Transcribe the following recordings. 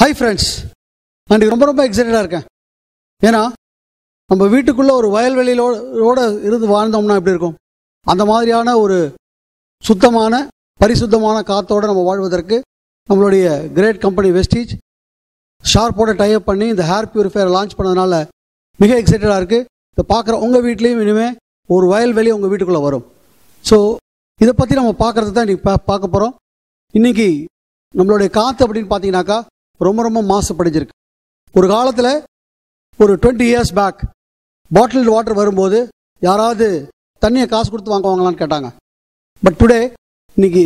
hi friends நான் இன்னைக்கு ரொம்ப ரொம்ப எக்ஸைட்டடாக இருக்கேன் ஏன்னா நம்ம வீட்டுக்குள்ளே ஒரு வயல்வெளியிலோட இருந்து வாழ்ந்தோம்னா எப்படி இருக்கும் அந்த மாதிரியான ஒரு சுத்தமான பரிசுத்தமான காத்தோடு நம்ம வாழ்வதற்கு நம்மளுடைய கிரேட் கம்பெனி வெஸ்டீஜ் ஷார்ப்போட டைப் பண்ணி இந்த ஹேர் பியூரிஃபையர் லான்ச் பண்ணதுனால மிக எக்ஸைட்டடாக இருக்குது இதை பார்க்குற உங்கள் வீட்லேயும் இனிமேல் ஒரு வயல்வெளி உங்கள் வீட்டுக்குள்ளே வரும் ஸோ இதை பற்றி நம்ம பார்க்குறது தான் இன்றைக்கி பா பார்க்க போகிறோம் இன்றைக்கி நம்மளுடைய காற்று அப்படின்னு பார்த்தீங்கன்னாக்கா ரொம்ப ரொம்ப மாசுபடிஞ்சிருக்கு ஒரு காலத்தில் ஒரு twenty years back bottle water வரும்போது யாராவது தண்ணியை காசு கொடுத்து வாங்குவாங்களான்னு கேட்டாங்க பட் டுடே இன்னைக்கு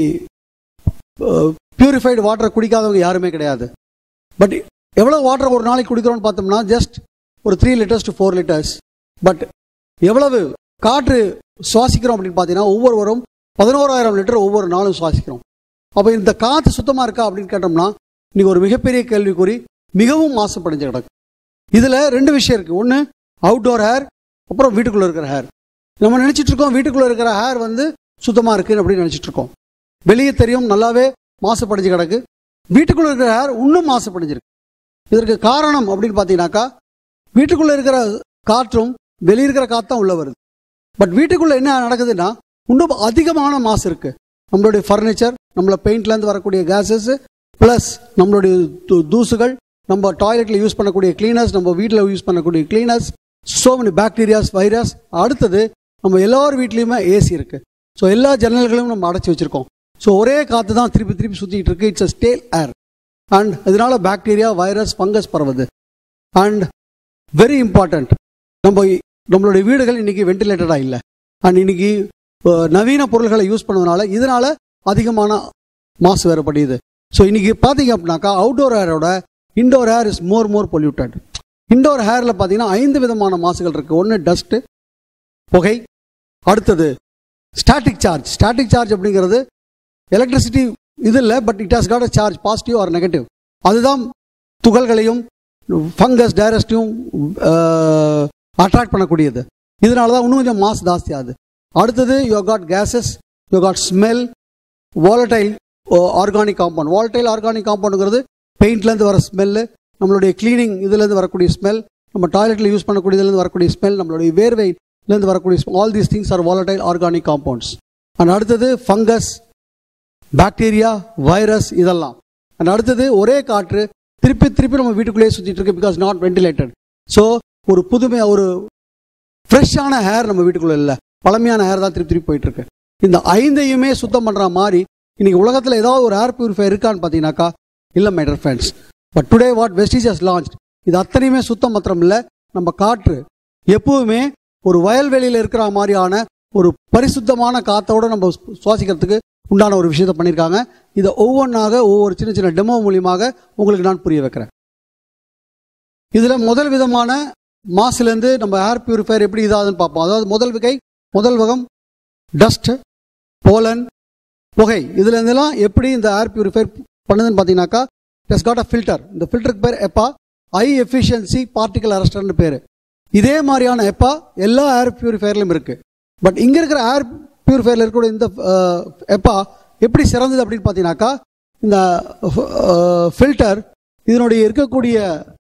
பியூரிஃபைடு வாட்டரை குடிக்காதவங்க யாருமே கிடையாது பட் எவ்வளோ வாட்டர் ஒரு நாளைக்கு குடிக்கிறோம்னு பார்த்தோம்னா ஜஸ்ட் ஒரு three litres to four litres but எவ்வளவு காற்று சுவாசிக்கிறோம் அப்படின்னு பார்த்தீங்கன்னா ஒவ்வொருவரும் பதினோராயிரம் லிட்டர் ஒவ்வொரு நாளும் சுவாசிக்கிறோம் அப்போ இந்த காற்று சுத்தமாக இருக்கா அப்படின்னு கேட்டோம்னா இன்னைக்கு ஒரு மிகப்பெரிய கேள்விக்குறி மிகவும் மாசுபடைஞ்ச கிடக்கு இதில் ரெண்டு விஷயம் இருக்குது ஒன்று அவுட்டோர் ஹேர் அப்புறம் வீட்டுக்குள்ளே இருக்கிற ஹேர் நம்ம நினச்சிட்டு இருக்கோம் வீட்டுக்குள்ளே இருக்கிற ஹேர் வந்து சுத்தமாக இருக்குன்னு அப்படின்னு நினச்சிட்டு இருக்கோம் வெளியே தெரியும் நல்லாவே மாசுபடைஞ்சு கிடக்கு வீட்டுக்குள்ளே இருக்கிற ஹேர் இன்னும் மாசுபடைஞ்சிருக்கு இதற்கு காரணம் அப்படின்னு பார்த்தீங்கன்னாக்கா வீட்டுக்குள்ளே இருக்கிற காற்றும் வெளியே இருக்கிற காற்று தான் உள்ளே வருது பட் வீட்டுக்குள்ளே என்ன நடக்குதுன்னா இன்னும் அதிகமான மாசு இருக்குது நம்மளுடைய ஃபர்னிச்சர் நம்மள பெயிண்ட்லேருந்து வரக்கூடிய கேஸஸ் ப்ளஸ் நம்மளுடைய து- தூசுகள் நம்ம டாய்லெட்டில் யூஸ் பண்ணக்கூடிய கிளீனர்ஸ் நம்ம வீட்டில் யூஸ் பண்ணக்கூடிய cleaners so many bacterias virus அடுத்தது நம்ம எல்லார் வீட்லேயுமே ஏசி இருக்குது ஸோ எல்லா ஜன்னல்களையும் நம்ம அடைச்சி வச்சுருக்கோம் ஸோ ஒரே காற்று தான் திருப்பி திருப்பி சுற்றிட்டு இருக்கு it's a stale air and இதனால பாக்டீரியா வைரஸ் ஃபங்கஸ் பரவுது அண்ட் வெரி இம்பார்ட்டண்ட் நம்ம நம்மளுடைய வீடுகள் இன்னைக்கு வென்டிலேட்டடாக இல்லை அண்ட் இன்னைக்கு அஹ், நவீன பொருள்களை யூஸ் பண்ணதுனால இதனால அதிகமான மாசு வேறுபடுது ஸோ இன்னைக்கு பார்த்தீங்க அப்படின்னாக்கா அவுட்டோர் ஏரோட indoor air is more more polluted indoor ஹேரில் பார்த்தீங்கன்னா ஐந்து விதமான மாசுகள் இருக்கு ஒன்று டஸ்ட்டு புகை அடுத்தது ஸ்டாட்டிக் சார்ஜ் ஸ்டாட்டிக் சார்ஜ் அப்படிங்கிறது எலக்ட்ரிசிட்டி இது இல்லை but it has got a charge positive or negative அதுதான் துகள்களையும் ஃபங்கஸ் டைரஸ்டையும் அட்ராக்ட் பண்ணக்கூடியது இதனால தான் இன்னும் கொஞ்சம் மாஸ் ஜாஸ்தி ஆகுது அடுத்தது you got gases you got smell volatile organic compound volatile organic காம்பவுண்டுங்கிறது பெயிண்ட்லேருந்து வர ஸ்மெல்லு நம்மளுடைய க்ளீனிங் இதுலேருந்து வரக்கூடிய ஸ்மெல் நம்ம டாய்லெட்டில் யூஸ் பண்ணக்கூடியதுலேருந்து வரக்கூடிய ஸ்மெல் நம்மளுடைய வேர்வையிலேருந்து வரக்கூடிய all these things are volatile organic compounds and அடுத்தது ஃபங்கஸ் பாக்டீரியா வைரஸ் இதெல்லாம் அண்ட் அடுத்தது ஒரே காற்று திருப்பி திருப்பி நம்ம வீட்டுக்குள்ளேயே சுற்றிட்டு இருக்கு பிகாஸ் நாட் வென்டிலேட்டட் ஸோ ஒரு புதுமை ஒரு ஃப்ரெஷ்ஷான ஹேர் நம்ம வீட்டுக்குள்ள இல்லை பழமையான ஹேர் தான் திருப்பி திருப்பி போயிட்டு இருக்கு இந்த ஐந்தையுமே சுத்தம் பண்ற மாதிரி இன்னைக்கு உலகத்தில் ஏதாவது ஒரு ஏர் பியூரிஃபையர் இருக்கான்னு பார்த்தீங்கன்னாக்கா இல்லை my friends but today what Vestige has launch இது அத்தனையுமே சுத்தம் மாத்திரம் இல்லை நம்ம காற்று எப்பவுமே ஒரு வயல்வெளியில் இருக்கிற மாதிரியான ஒரு பரிசுத்தமான காத்தோட நம்ம சு- சுவாசிக்கிறதுக்கு உண்டான ஒரு விஷயத்தை பண்ணியிருக்காங்க இதை ஒவ்வொன்றாக ஒவ்வொரு சின்ன சின்ன டெமோ மூலியமாக உங்களுக்கு நான் புரிய வைக்கிறேன் இதில் முதல் விதமான மாசுலேருந்து நம்ம ஏர் பியூரிஃபையர் எப்படி இதாகுதுன்னு பார்ப்போம் அதாவது முதல் வகை முதல் வகம் டஸ்ட் போலன் புகை இதுல இருந்தெல்லாம் எப்படி இந்த ஏர் பியூரிஃபையர் பண்ணுதுன்னு பார்த்தீங்கன்னாக்கா டஸ் காட் அ ஃபில்டர் இந்த ஃபில்டருக்கு பேர் எப்பா ஹை எஃபிஷியன்சி பார்ட்டிகல் அரெஸ்டர்னு பேர் இதே மாதிரியான எப்பா எல்லா ஏர் பியூரிஃபையர்லையும் இருக்கு பட் இங்க இருக்கிற ஏர் பியூரிஃபையர்ல இருக்கக்கூடிய இந்த அஹ், எப்பா எப்படி சிறந்தது அப்படின்னு பார்த்தீங்கன்னாக்கா இந்த ஃபில்டர் இதனுடைய இருக்கக்கூடிய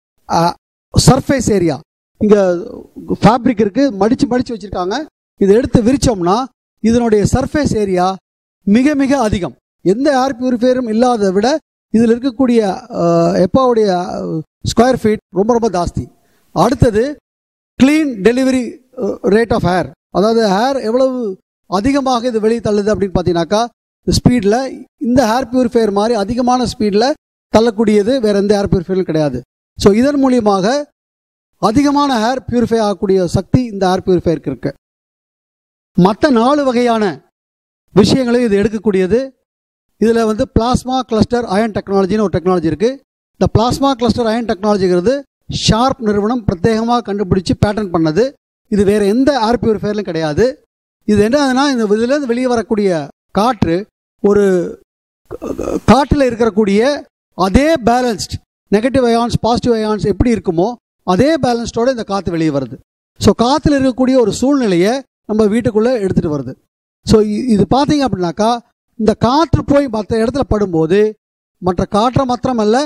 சர்ஃபேஸ் ஏரியா இங்க ஃபேப்ரிக் இருக்கு மடிச்சு மடிச்சு வச்சிருக்காங்க இதை எடுத்து விரிச்சோம்னா இதனுடைய சர்ஃபேஸ் ஏரியா மிக மிக அதிகம் எந்த ஏர் பியூரிஃபையரும் இல்லாததை விட இதில் இருக்கக்கூடிய அஹ், எப்பாவுடைய ஸ்கொயர் ஃபீட் ரொம்ப ரொம்ப ஜாஸ்தி அடுத்தது clean delivery rate of air அதாவது ஹேர் எவ்வளவு அதிகமாக இது வெளியே தள்ளுது அப்படின்னு பார்த்தீங்கன்னாக்கா ஸ்பீடில் இந்த ஹேர் பியூரிஃபையர் மாதிரி அதிகமான ஸ்பீடில் தள்ளக்கூடியது வேற எந்த ஹேர் பியூரிஃபையரும் கிடையாது ஸோ இதன் மூலியமாக அதிகமான ஹேர் பியூரிஃபை ஆகக்கூடிய சக்தி இந்த ஹேர் பியூரிஃபையருக்கு இருக்கு மற்ற நாலு வகையான விஷயங்களையும் இது எடுக்கக்கூடியது இதில் வந்து பிளாஸ்மா கிளஸ்டர் அயன் டெக்னாலஜின்னு ஒரு டெக்னாலஜி இருக்கு இந்த பிளாஸ்மா கிளஸ்டர் அயன் டெக்னாலஜிங்கிறது ஷார்ப் நிறுவனம் பிரத்யேகமாக கண்டுபிடிச்சு பேட்டர்ன் பண்ணது இது வேற எந்த ஏர் பியூரிஃபையர்லையும் கிடையாது இது என்னதுன்னா இந்த இதுலேருந்து வெளியே வரக்கூடிய காற்று ஒரு காற்றில் இருக்கக்கூடிய அதே balanced negative ions positive ions எப்படி இருக்குமோ அதே பேலன்ஸ்டோட இந்த காற்று வெளியே வருது ஸோ காற்றுல இருக்கக்கூடிய ஒரு சூழ்நிலையை நம்ம வீட்டுக்குள்ளே எடுத்துகிட்டு வருது ஸோ இது பார்த்தீங்க அப்படின்னாக்கா இந்த காற்று போய் மற்ற இடத்துல படும்போது மற்ற காற்றை மாத்திரமல்ல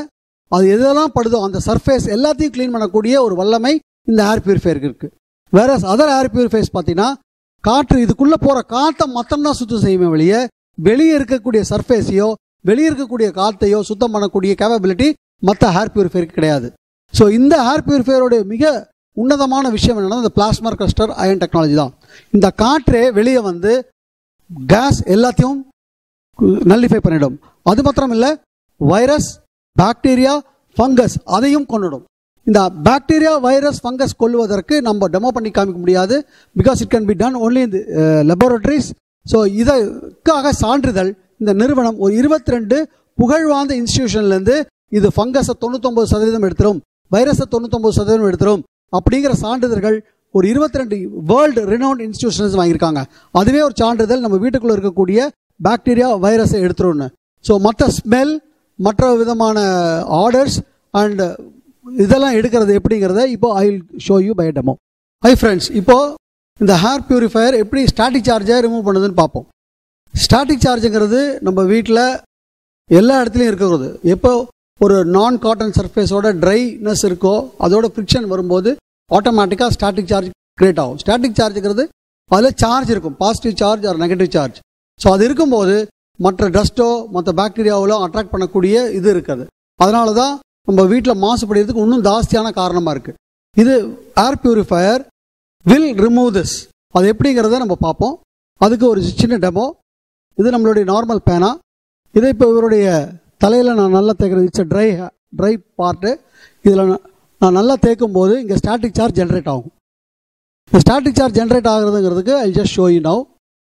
அது எதெல்லாம் படுதோ அந்த சர்ஃபேஸ் எல்லாத்தையும் க்ளீன் பண்ணக்கூடிய ஒரு வல்லமை இந்த ஏர் பியூரிஃபையருக்கு இருக்கு வேற அதர் ஏர் பியூரிஃபைஸ் பார்த்தீங்கன்னா காற்று இதுக்குள்ள போற காற்றை மொத்தம் தான் சுத்தம் செய்யுமே வெளியே வெளியே இருக்கக்கூடிய சர்ஃபேஸையோ வெளியே இருக்கக்கூடிய காற்றையோ சுத்தம் பண்ணக்கூடிய கேப்பபிலிட்டி மற்ற ஹேர் பியூரிஃபையருக்கு கிடையாது ஸோ இந்த ஹேர் பியூரிஃபையரோட மிக உன்னதமான விஷயம் என்னன்னா இந்த பிளாஸ்மா கிரஸ்டர் அயன் டெக்னாலஜி தான் இந்த காற்றே வெளியே வந்து கேஸ் எல்லாத்தையும் நல்லிஃபை பண்ணிடும் அது மாத்திரம் இல்லை வைரஸ் பாக்டீரியா ஃபங்கஸ் அதையும் கொண்டுடும் இந்த பாக்டீரியா வைரஸ் ஃபங்கஸ் கொல்லுவதற்கு நம்ம டெமோ பண்ணி காமிக்க முடியாது because it can be done only இந்த லெபோரட்டரிஸ் ஸோ இதற்காக சான்றிதழ் இந்த நிறுவனம் ஒரு இருபத்தி ரெண்டு புகழ்வாய்ந்த இன்ஸ்டிடியூஷன்லேருந்து இது ஃபங்கஸை தொண்ணூத்தொம்பது சதவீதம் எடுத்துரும் வைரஸை தொண்ணூத்தொம்பது சதவீதம் எடுத்துரும் அப்படிங்கிற சான்றிதழ்கள் ஒரு இருபத்தி ரெண்டு வேர்ல்டு ரினவுண்ட் இன்ஸ்டிடியூஷன்ஸ் வாங்கியிருக்காங்க அதுவே ஒரு சான்றிதழ் நம்ம வீட்டுக்குள்ள இருக்கக்கூடிய பாக்டீரியா வைரஸை எடுத்துரும்னு ஸோ மற்ற ஸ்மெல் மற்ற விதமான ஆர்டர்ஸ் அண்ட் இதெல்லாம் எடுக்கிறது எப்படிங்கிறத இப்போ I will show you by demo hi friends இப்போ இந்த ஹேர் பியூரிஃபையர் எப்படி ஸ்டாட்டிக் சார்ஜை ரிமூவ் பண்ணுதுன்னு பார்ப்போம் ஸ்டாட்டிக் சார்ஜுங்கிறது நம்ம வீட்டில் எல்லா இடத்துலையும் இருக்கிறது எப்போ ஒரு நான் காட்டன் சர்ஃபேஸோட ட்ரைனஸ் இருக்கோ அதோட ஃப்ரிக்ஷன் வரும்போது ஆட்டோமேட்டிக்காக ஸ்டாட்டிக் சார்ஜ் கிரியேட் ஆகும் ஸ்டாட்டிக் சார்ஜுங்கிறது அதில் சார்ஜ் இருக்கும் positive charge or negative charge so அது இருக்கும்போது மற்ற டஸ்ட்டோ மற்ற பாக்டீரியாவோ அட்ராக்ட் பண்ணக்கூடிய இது இருக்காது அதனால தான் நம்ம வீட்டில் மாசுபடுறதுக்கு இன்னும் ஜாஸ்தியான காரணமாக இருக்குது இது air purifier will remove this அது எப்படிங்கிறத நம்ம பார்ப்போம் அதுக்கு ஒரு சின்ன டெமோ இது நம்மளுடைய நார்மல் பேனா இதை இப்போ இவருடைய தலையில் நான் நல்லா தேய்க்கிறது இட்ஸ் ட்ரை ட்ரை பார்ட்டு இதில் நான் நல்லா தேய்க்கும் போது இங்கே ஸ்டாட்டிக் சார்ஜ் ஜென்ரேட் ஆகும் இந்த ஸ்டாட்டிக் சார்ஜ் ஜென்ரேட் ஆகுறதுங்கிறதுக்கு I just show you now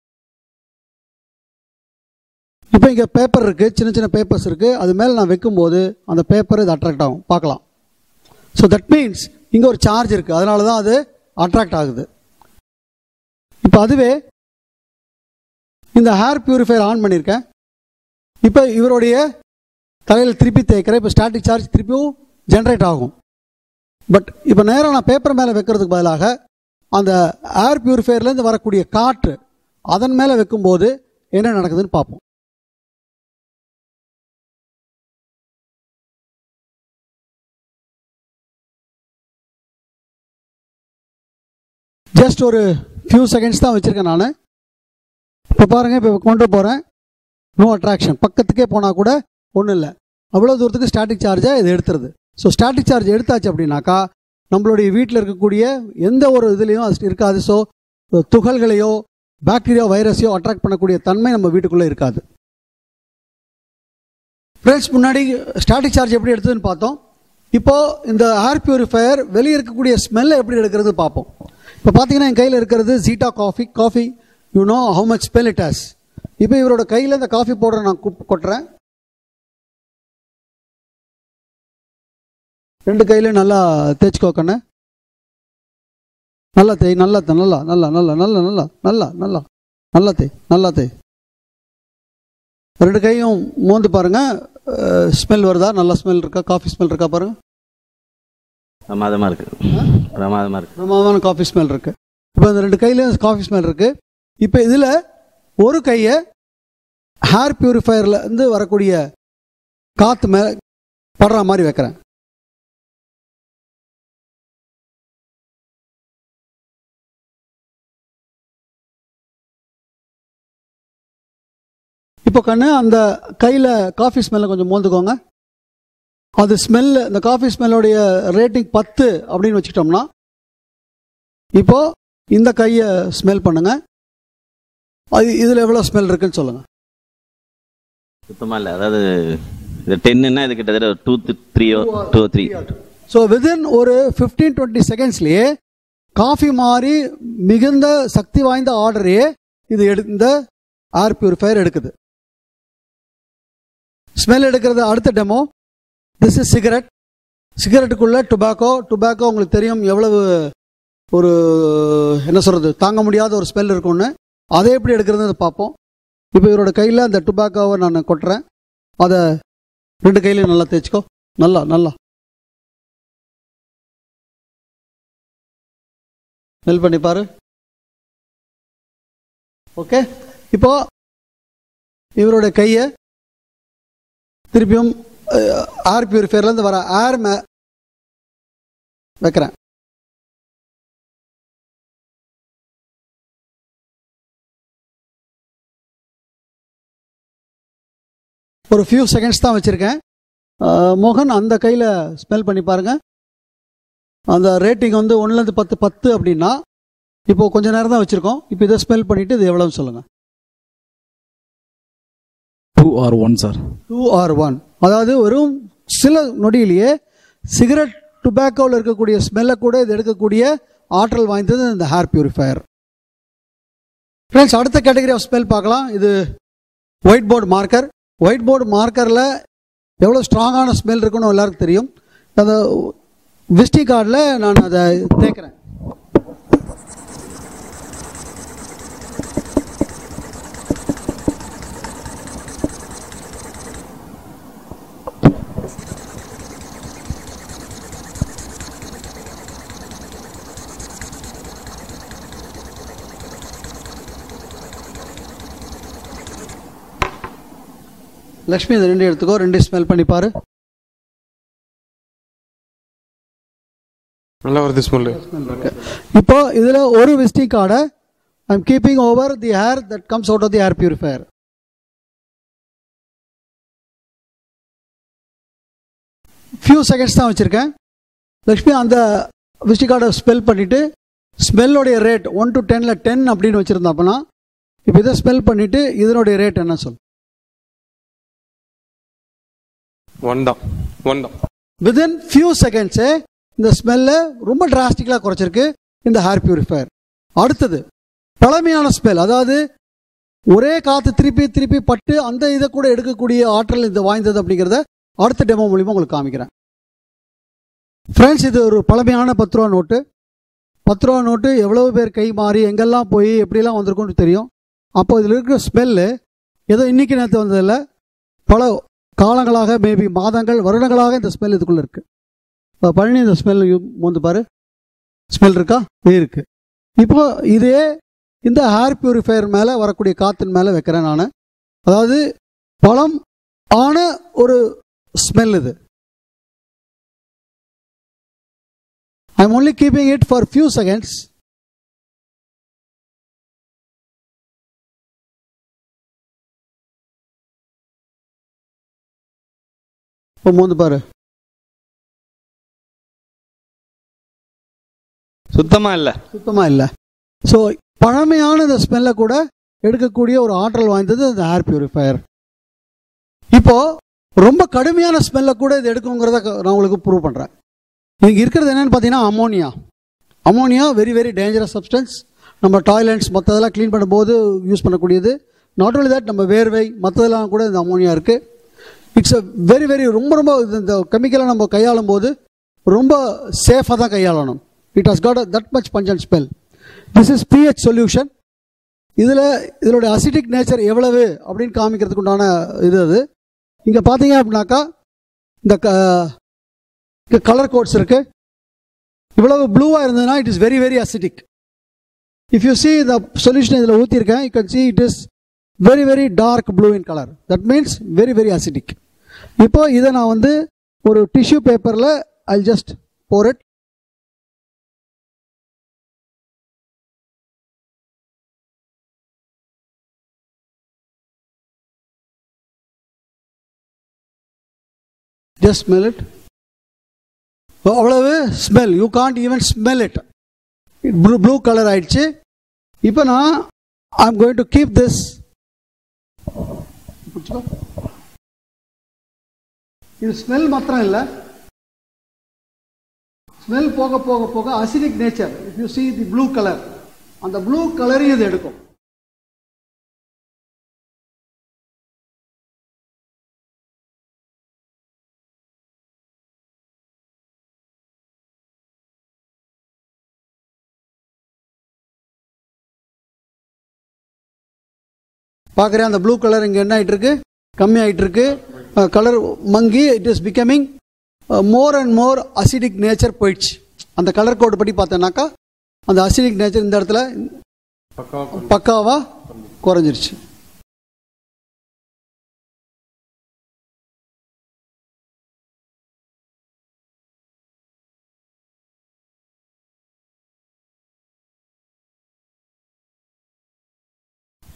இப்போ இங்கே பேப்பர் இருக்குது சின்ன சின்ன பேப்பர்ஸ் இருக்குது அது மேலே நான் வைக்கும்போது அந்த பேப்பர் இது அட்ராக்ட் ஆகும் பார்க்கலாம் ஸோ தட் மீன்ஸ் இங்கே ஒரு சார்ஜ் இருக்குது அதனால தான் அது அட்ராக்ட் ஆகுது இப்போ அதுவே இந்த ஹேர் பியூரிஃபையர் ஆன் பண்ணியிருக்கேன் இப்போ இவருடைய தலையில் திருப்பி தேய்க்கிறேன் இப்போ ஸ்டாட்டிக் சார்ஜ் திருப்பியும் ஜென்ரேட் ஆகும் பட் இப்போ நேராக நான் பேப்பர் மேலே வைக்கிறதுக்கு பதிலாக அந்த ஏர் பியூரிஃபையர்லேருந்து வரக்கூடிய காற்று அதன் மேலே வைக்கும்போது என்ன நடக்குதுன்னு பார்ப்போம் ஜஸ்ட் ஒரு ஃபியூ செகண்ட்ஸ் தான் வச்சுருக்கேன் நான் இப்போ பாருங்கள் இப்போ கொண்டு போகிறேன் நோ அட்ராக்ஷன் பக்கத்துக்கே போனால் கூட ஒன்றும் இல்லை அவ்வளோ தூரத்துக்கு ஸ்டாட்டிக் சார்ஜை இது எடுத்துருது ஸோ ஸ்டாட்டிக் சார்ஜ் எடுத்தாச்சு அப்படின்னாக்கா நம்மளுடைய வீட்டில் இருக்கக்கூடிய எந்த ஒரு இதுலேயும் அது இருக்காது ஸோ துகள்களையோ பாக்டீரியா வைரஸையோ அட்ராக்ட் பண்ணக்கூடிய தன்மை நம்ம வீட்டுக்குள்ளே இருக்காது ஃப்ரெண்ட்ஸ் முன்னாடி ஸ்டாட்டிக் சார்ஜ் எப்படி எடுத்ததுன்னு பார்த்தோம் இப்போ இந்த ஏர் பியூரிஃபையர் வெளியே இருக்கக்கூடிய ஸ்மெல்லை எப்படி எடுக்கிறது பார்ப்போம் இப்போ பார்த்தீங்கன்னா என் கையில் இருக்கிறது ஜீட்டா coffee coffee you know how much smell it has இப்போ இவரோட கையில் இந்த காஃபி பவுடரை நான் குப்- கொட்டுறேன் ரெண்டு கையிலையும் நல்லா தேய்ச்சிக்கோ கண்ணு நல்லா தேய் நல்லா தே நல்லா நல்லா நல்லா நல்லா நல்லா நல்லா நல்லா நல்லா தேய் நல்லா தேய் ரெண்டு கையும் மோந்து பாருங்க ஸ்மெல் வருதா நல்லா ஸ்மெல் இருக்கா காஃபி ஸ்மெல் இருக்கா பாருங்க பிரமாதமா இருக்கு பிரமாதமா இருக்கு பிரமாதமான காஃபி ஸ்மெல் இருக்கு இப்போ இந்த ரெண்டு கையிலையும் காஃபி ஸ்மெல் இருக்கு இப்போ இதில் ஒரு கையை ஹேர் பியூரிஃபையர்ல இருந்து வரக்கூடிய காற்று மேலே படுற மாதிரி வைக்கிறேன் இப்போ கண்ணு அந்த கையில் காஃபி ஸ்மெல்லை கொஞ்சம் மோந்துக்கோங்க அது ஸ்மெல் இந்த காஃபி ஸ்மெல்லோடைய ரேட்டிங் பத்து அப்படின்னு வச்சுக்கிட்டோம்னா இப்போ இந்த கையை ஸ்மெல் பண்ணுங்க அது இதில் எவ்வளோ ஸ்மெல் இருக்குன்னு சொல்லுங்க சுத்தமா இல்ல அதாவது இது டென்னுன்னா இது கிட்டத்தட்ட டூ த்ரீயோ டூ த்ரீ ஸோ விதின் ஒரு ஃபிஃப்டீன் டுவெண்ட்டி செகண்ட்ஸ்லேயே காஃபி மாதிரி மிகுந்த சக்தி வாய்ந்த ஆர்டரையே இது எடு இந்த ஏர் பியூரிஃபையர் எடுக்குது ஸ்மெல் எடுக்கிறது அடுத்த டெமோ திஸ் இஸ் சிகரெட் சிகரெட்டுக்குள்ள டுபாக்கோ டுபாக்கோ உங்களுக்கு தெரியும் எவ்வளவு ஒரு என்ன சொல்றது தாங்க முடியாத ஒரு ஸ்மெல் இருக்கும்னு அதை எப்படி எடுக்கிறதுன்னு பார்ப்போம் இப்போ இவரோட கையில் அந்த டுபாக்கோவை நான் கொட்டுறேன் அதை ரெண்டு கையிலையும் நல்லா தேய்ச்சிக்கோ நல்லா நல்லா ஸ்மெல் பண்ணி பாரு ஓகே இப்போ இவருடைய கையை திருப்பியும் ஏர் பியூரிஃபையர்லேருந்து வர ஏர் மே வைக்கிறேன் ஒரு ஃபியூ செகண்ட்ஸ் தான் வச்சுருக்கேன் மோகன் அந்த கையில் ஸ்மெல் பண்ணி பாருங்க அந்த ரேட்டிங் வந்து ஒன்றுலேருந்து பத்து பத்து அப்படின்னா இப்போ கொஞ்ச நேரம் தான் வச்சுருக்கோம் இப்போ இதை ஸ்மெல் பண்ணிவிட்டு இது எவ்வளோன்னு சொல்லுங்கள் two or one sir two or one அதாவது வெறும் சில நொடியிலேயே சிகரெட் டுபாக்கோவில் இருக்கக்கூடிய ஸ்மெல்லை கூட இது எடுக்கக்கூடிய ஆற்றல் வாய்ந்தது இந்த ஹேர் பியூரிஃபையர் ஃப்ரெண்ட்ஸ் அடுத்த கேட்டகரி ஆஃப் ஸ்மெல் பார்க்கலாம் இது whiteboard marker whiteboard மார்க்கரில் எவ்வளோ ஸ்ட்ராங்கான ஸ்மெல் இருக்குன்னு எல்லாருக்கும் தெரியும் அந்த விஸ்டி கார்டில் நான் அதை தேய்க்கிறேன் லக்ஷ்மி இது ரெண்டு எடுத்துக்கோ ரெண்டு ஸ்மெல் பண்ணி பாரு நல்லா வருது ஸ்மெல்லு இப்போ இதில் ஒரு விசிட்டிங் கார்டை I'm keeping over the hair that comes out of the hair purifier few seconds தான் வச்சுருக்கேன் லக்ஷ்மி அந்த விசிட்டிங் கார்டை ஸ்பெல் பண்ணிவிட்டு ஸ்மெல்லோடைய ரேட் ஒன் டு டெனில் டென் அப்படின்னு வச்சுருந்தாப்பனா இப்போ இதை ஸ்மெல் பண்ணிவிட்டு இதனுடைய ரேட் என்ன சொல் ஒன் தான் ஒன் தான் வித்தின் ஃபியூ செகண்ட்ஸே இந்த ஸ்மெல்லை ரொம்ப டிராஸ்டிக்கலாக குறைச்சிருக்கு இந்த ஹேர் பியூரிஃபையர் அடுத்தது பழமையான ஸ்மெல் அதாவது ஒரே காற்று திருப்பி திருப்பி பட்டு அந்த இதை கூட எடுக்கக்கூடிய ஆற்றல் இது வாய்ந்தது அப்படிங்கிறத அடுத்த டெமோ மூலிமா உங்களுக்கு காமிக்கிறேன் ஃப்ரெண்ட்ஸ் இது ஒரு பழமையான பத்து ரூபா நோட்டு பத்து ரூபா நோட்டு எவ்வளவு பேர் கை மாறி எங்கெல்லாம் போய் எப்படிலாம் வந்திருக்கும்னு தெரியும் அப்போ இதில் இருக்கிற ஸ்மெல்லு ஏதோ இன்னைக்கு நேரத்து வந்ததில்ல பல காலங்களாக மேபி மாதங்கள் வருடங்களாக இந்த ஸ்மெல் இதுக்குள்ளே இருக்குது இப்போ பழனி இந்த ஸ்மெல் மோந்து பாரு ஸ்மெல் இருக்கா இருக்கு இப்போ இதே இந்த ஹேர் பியூரிஃபையர் மேலே வரக்கூடிய காற்றின் மேலே வைக்கிறேன் நான் அதாவது பழம் ஆன ஒரு ஸ்மெல் இது I am only keeping it for few seconds இப்போ மோந்து பாரு சுத்தமா இல்ல சுத்தமாக இல்லை ஸோ பழமையான இந்த ஸ்மெல்லை கூட எடுக்கக்கூடிய ஒரு ஆற்றல் வாய்ந்தது இந்த ஏர் பியூரிஃபையர் இப்போ ரொம்ப கடுமையான ஸ்மெல்லை கூட இது எடுக்குங்கிறத க- நான் உங்களுக்கு ப்ரூவ் பண்ணுறேன் இங்கே இருக்கிறது என்னன்னு பார்த்தீங்கன்னா ammonia ammonia very very dangerous substance நம்ம டாய்லெட்ஸ் மற்றதெல்லாம் க்ளீன் பண்ணும்போது யூஸ் பண்ணக்கூடியது நாட் only தட் நம்ம வேர்வை மற்றதெல்லாம் கூட இந்த அமோனியா இருக்குது இட்ஸ் a வெரி வெரி ரொம்ப ரொம்ப இது- இந்த கெமிக்கலை நம்ம கையாளும் போது ரொம்ப சேஃபாக தான் கையாளணும் it has got that much pungent smell this is pH solution இதில் இதனுடைய அசிட்டிக் நேச்சர் எவ்வளவு அப்படின்னு காமிக்கிறதுக்கு உண்டான இது அது இங்கே பார்த்தீங்க அப்படின்னாக்கா இந்த க கலர் கோட்ஸ் இருக்கு இவ்வளவு ப்ளூவாக இருந்ததுன்னா it is very very acidic if you see இந்த சொல்யூஷன் இதில் ஊற்றிருக்கேன் you can see it is very very dark blue in colour that means very very acidic இப்போ இதை நான் வந்து ஒரு டிஷ்யூ பேப்பரில் I just pour it just smell it அவ்வளவு smell you can't even smell it blue blue colour ஆயிடுச்சு இப்போ நான் I am going to keep this இது ஸ்மெல் மாத்திரம் இல்லை ஸ்மெல் போக போக போக acidic nature if you see the blue colour அந்த ப்ளூ கலரையும் இது எடுக்கும் பார்க்குறேன் அந்த ப்ளூ கலர் இங்கே என்ன ஆயிட்டு இருக்கு கம்மி ஆயிட்டு இருக்கு கலர் மங்கி it is becoming more and more acidic nature போயிடுச்சு அந்த கலர் கோடு படி பார்த்தோன்னாக்கா அந்த அசிடிக் நேச்சர் இந்த இடத்துல பக்காவா பக்காவா குறைஞ்சிருச்சு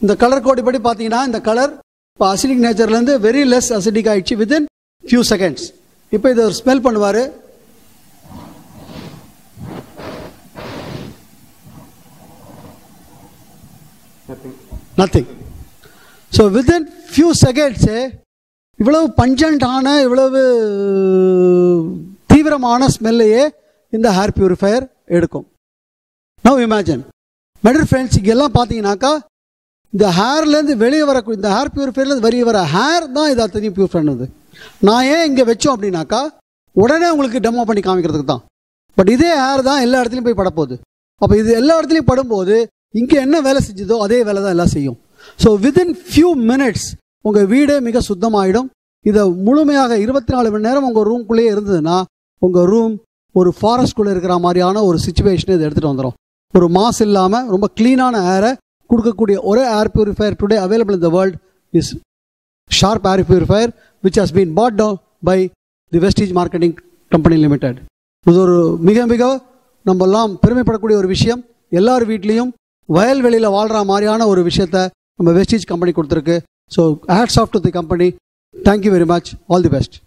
இந்த கலர் கோடி படி பார்த்தீங்கன்னா இந்த கலர் இப்போ அசிடிக் நேச்சர்லேருந்து வெரி லெஸ் அசிடிக் ஆயிடுச்சு வித்தின் ஃபியூ செகண்ட்ஸ் இப்போ இதை ஒரு ஸ்மெல் பண்ணுவார் nothing so within few seconds இவ்வளவு பஞ்சண்டான இவ்வளவு தீவிரமான ஸ்மெல்லையே இந்த ஹேர் பியூரிஃபையர் எடுக்கும் நவ் இமேஜின் மெடர் ஃப்ரெண்ட்ஸ் இங்கெல்லாம் பார்த்தீங்கன்னாக்கா இந்த ஹேர்லேருந்து வெளியே வரக்கூடிய இந்த ஹேர் பியூரிஃபையர்லேருந்து வெளியே வர ஹேர் தான் இது அத்தனையும் பியூரிஃபை பண்ணுது நான் ஏன் இங்கே வச்சோம் அப்படின்னாக்கா உடனே உங்களுக்கு டெமோ பண்ணி காமிக்கிறதுக்கு தான் பட் இதே ஹேர் தான் எல்லா இடத்துலையும் போய் படப்போகுது அப்போ இது எல்லா இடத்துலையும் படும்போது இங்கே என்ன வேலை செஞ்சதோ அதே வேலை தான் எல்லாம் செய்யும் ஸோ வித்தின் ஃபியூ மினிட்ஸ் உங்கள் வீடே மிக சுத்தமாயிடும் இதை முழுமையாக இருபத்தி நாலு மணி நேரம் உங்கள் ரூம்குள்ளேயே இருந்ததுன்னா உங்கள் ரூம் ஒரு ஃபாரஸ்ட்குள்ளே இருக்கிற மாதிரியான ஒரு சுச்சுவேஷனை இதை எடுத்துகிட்டு வந்துடும் ஒரு மாஸ் இல்லாமல் ரொம்ப க்ளீனான ஏரை கொடுக்கக்கூடிய ஒரே air purifier today available in the world is sharp air purifier which has been brought down by the Vestige marketing company limited இது ஒரு மிக மிக நம்ம எல்லாம் பெருமைப்படக்கூடிய ஒரு விஷயம் எல்லார் வீட்லேயும் வயல்வெளியில் வாழ்கிற மாதிரியான ஒரு விஷயத்த நம்ம வெஸ்டீஜ் கம்பெனி கொடுத்துருக்கு so hats off to the company thank you very much all the best